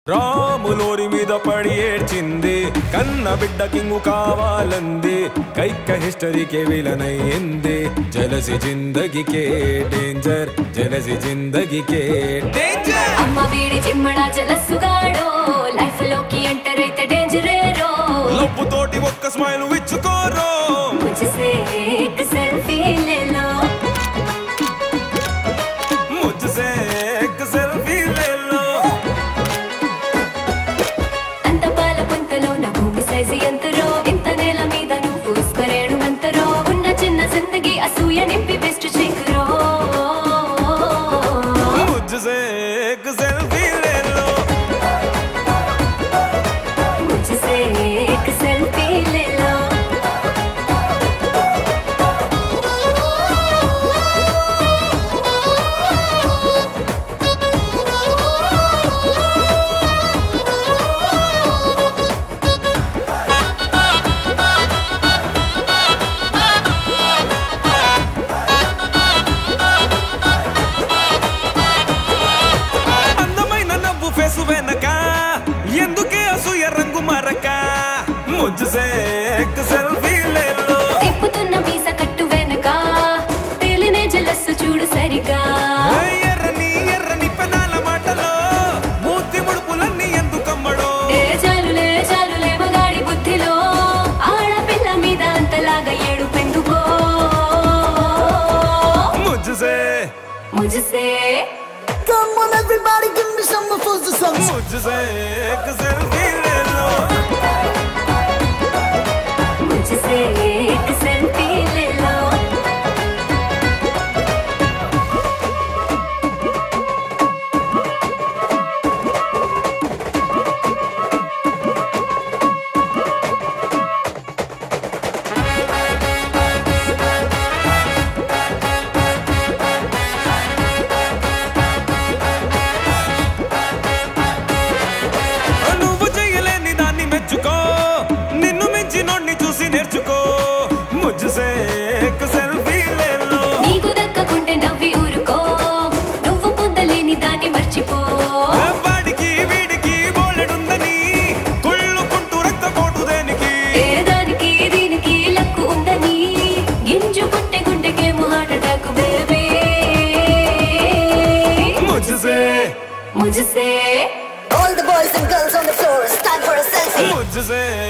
రాములోరి మీద పడి ఏడ్చింది కన్న బిడ్డ కింగు కావాలంది కైక హిస్టరీకే విలనయ్యింది జలసి జిందగీకే డేంజర్ జలసి జిందగీకే డేంజర్ అమ్మ వీడి చిమ్మడా జలసుగాడో లైఫ్ లోకి ఎంటర్ అయితే డేంజరేరో లవ్వు తోటి ఒక్క స్మైల్ ఇచ్చుకోరో मुझसे एक सेल्फी ले लो ముజ్జసే ఎక్ సెల్ఫీ లేలో అంత పాల పుంతలో నా భూమి సైజు ఎంతరో ఇంత నేల మీద నువ్వు పూసుకరేడు అంతరో ఉన్న చిన్న జిందగీ అసూయ నింపి బెస్ట్ చిగురో ముజ్జసే ఎక్ సెల్ఫీ లేలో मुझसे एक सेल्फी ले लो అందమైన నవ్వు ఫేసు వెనక ఎందుకే అసూయ రంగు మరక ముజ్జసే ఎక్ సెల్ఫీ లేలో తిప్పుతున్న మీస కట్టు వెనక తేలినే జలస్సు చూడు సరిగా ఎర్రని ఎర్రని పెదాల మాటలో మూతి ముడుపులన్నీ ఎందుకమ్మడో ఏ చాలులే చాలులే మగాడి బుద్ధిలో ఆడపిల్ల మీద అంతలాగా ఏడు పెందుకో ముజ్జసే ముझसे Come on, everybody, give me some of those songs. ముజ్జసే ఎక్ సెల్ఫీ లేలో मुझसे एक सेल्फी ले लो నువ్వు చేయలేని దాన్ని మెచ్చుకో నిన్ను మించి నోడిని చూసి నేర్చుకో ముజ్జసే ఎక్ సెల్ఫీ లేలో నీకు దక్కకుంటే నవ్వి ఊరుకో నువ్వు పొందలేని దాన్ని మర్చిపో వాడికి వీడికి బోలెడుందని కుళ్ళుకుంటూ రక్తపోటు దేనికి ఏ దానికి దీనికి లక్కు ఉందని గింజు పుట్టే గుండెకేమో హార్ట్ అటాక్ బేబీ ముజ్జసే मुझसे All the boys and girls on the floor, it's time for a selfie. ముజ్జసే